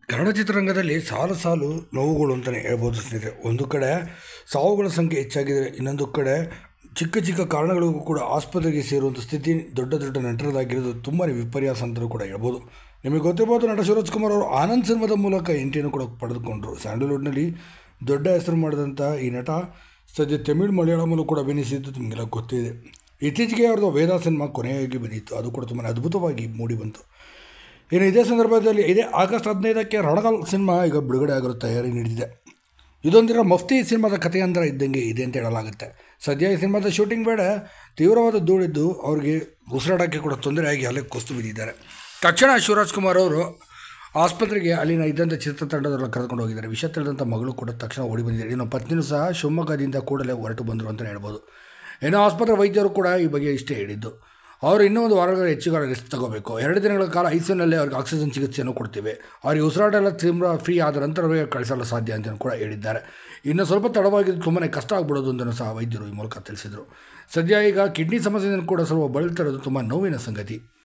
ಕನ್ನಡ ಚಿತ್ರರಂಗದಲ್ಲಿ ಸಾಲು ಸಾಲು ನೋವುಗಳು ಅಂತಲೇ ಹೇಳ್ಬೋದು ಸ್ನೇಹಿತರೆ ಒಂದು ಕಡೆ ಸಾವುಗಳ ಸಂಖ್ಯೆ ಹೆಚ್ಚಾಗಿದೆ ಇನ್ನೊಂದು ಕಡೆ ಚಿಕ್ಕ ಚಿಕ್ಕ ಕಾರಣಗಳಿಗೂ ಕೂಡ ಆಸ್ಪತ್ರೆಗೆ ಸೇರುವಂಥ ಸ್ಥಿತಿ ದೊಡ್ಡ ದೊಡ್ಡ ನಟರದಾಗಿರೋದು ತುಂಬಾ ವಿಪರ್ಯಾಸ ಅಂತಲೂ ಕೂಡ ಹೇಳ್ಬೋದು ನಿಮಗೆ ಗೊತ್ತಿರ್ಬೋದು ನಟ ಶಿವರಾಜ್ ಕುಮಾರ್ ಅವರು ಆನಂದ್ ಸಿನಿಮಾದ ಮೂಲಕ ಎಂಟ್ರಿಯನ್ನು ಕೂಡ ಪಡೆದುಕೊಂಡರು ಸ್ಯಾಂಡಲ್ವುಡ್ನಲ್ಲಿ ದೊಡ್ಡ ಹೆಸರು ಮಾಡಿದಂಥ ಈ ನಟ ಸದ್ಯ ತಮಿಳು ಮಲಯಾಳಮಲ್ಲೂ ಕೂಡ ಅಭಿನಯಿಸಿದ್ದು ನಿಮಗೆಲ್ಲ ಗೊತ್ತಿದೆ ಇತ್ತೀಚೆಗೆ ಅವ್ರದ್ದು ವೇದ ಸಿನಿಮಾ ಕೊನೆಯಾಗಿ ಬಂದಿತ್ತು ಅದು ಕೂಡ ತುಂಬಾ ಅದ್ಭುತವಾಗಿ ಮೂಡಿ ಬಂತು ಇನ್ನು ಇದೇ ಸಂದರ್ಭದಲ್ಲಿ ಇದೇ ಆಗಸ್ಟ್ ಹದಿನೈದಕ್ಕೆ ರಣಗಲ್ ಸಿನಿಮಾ ಈಗ ಬಿಡುಗಡೆ ಆಗಲು ತಯಾರಿ ನಡೆದಿದೆ ಇದೊಂದಿರೋ ಮಫ್ತಿ ಸಿನಿಮಾದ ಕಥೆಯಂತರ ಇದ್ದಂಗೆ ಇದೆ ಅಂತ ಹೇಳಲಾಗುತ್ತೆ ಸದ್ಯ ಈ ಸಿನಿಮಾದ ಶೂಟಿಂಗ್ ಬೇಡ ತೀವ್ರವಾದ ಧೂಳಿದ್ದು ಅವ್ರಿಗೆ ಉಸಿರಾಡೋಕ್ಕೆ ಕೂಡ ತೊಂದರೆಯಾಗಿ ಅಲ್ಲೇ ಕುಸ್ತು ಬಿದ್ದಿದ್ದಾರೆ ತಕ್ಷಣ ಶಿವರಾಜ್ ಕುಮಾರ್ ಅವರು ಆಸ್ಪತ್ರೆಗೆ ಅಲ್ಲಿನ ಇದ್ದಂಥ ಚಿತ್ರತಂಡದವ್ರನ್ನ ಕರೆದುಕೊಂಡು ಹೋಗಿದ್ದಾರೆ ವಿಷಯ ತಿಳಿದಂಥ ಮಗಳು ಕೂಡ ತಕ್ಷಣ ಓಡಿ ಬಂದಿದ್ದಾರೆ ಇನ್ನು ಪತ್ನಿಯೂ ಸಹ ಶಿವಮೊಗ್ಗದಿಂದ ಕೂಡಲೇ ಹೊರಟು ಬಂದರು ಅಂತಲೇ ಹೇಳ್ಬೋದು ಇನ್ನು ಆಸ್ಪತ್ರೆ ವೈದ್ಯರು ಕೂಡ ಈ ಬಗ್ಗೆ ಇಷ್ಟೇ ಹೇಳಿದ್ದು ಅವರು ಇನ್ನೂ ಒಂದು ವಾರಗಳ ಹೆಚ್ಚುಗಾಲ ರೆಸ್ಟ್ ತಗೋಬೇಕು ಎರಡು ದಿನಗಳ ಕಾಲ ಐಸಿಯುನಲ್ಲೇ ಅವ್ರಿಗೆ ಆಕ್ಸಿಜನ್ ಚಿಕಿತ್ಸೆಯನ್ನು ಕೊಡ್ತೀವಿ ಅವರಿಗೆ ಉಸಿರಾಟ ಎಲ್ಲ ತೀವ್ರ ಫ್ರೀ ಆದ ನಂತರವೇ ಕಳಿಸಲು ಸಾಧ್ಯ ಅಂತ ಕೂಡ ಹೇಳಿದ್ದಾರೆ ಇನ್ನು ಸ್ವಲ್ಪ ತಡವಾಗಿದ್ದು ತುಂಬಾ ಕಷ್ಟ ಆಗ್ಬಿಡೋದು ಅಂತಲೂ ಸಹ ವೈದ್ಯರು ಈ ಮೂಲಕ ತಿಳಿಸಿದರು ಸದ್ಯ ಈಗ ಕಿಡ್ನಿ ಸಮಸ್ಯೆಯನ್ನು ಕೂಡ ಸ್ವಲ್ಪ ಬಳಲ್ತಿರೋದು ತುಂಬ ನೋವಿನ ಸಂಗತಿ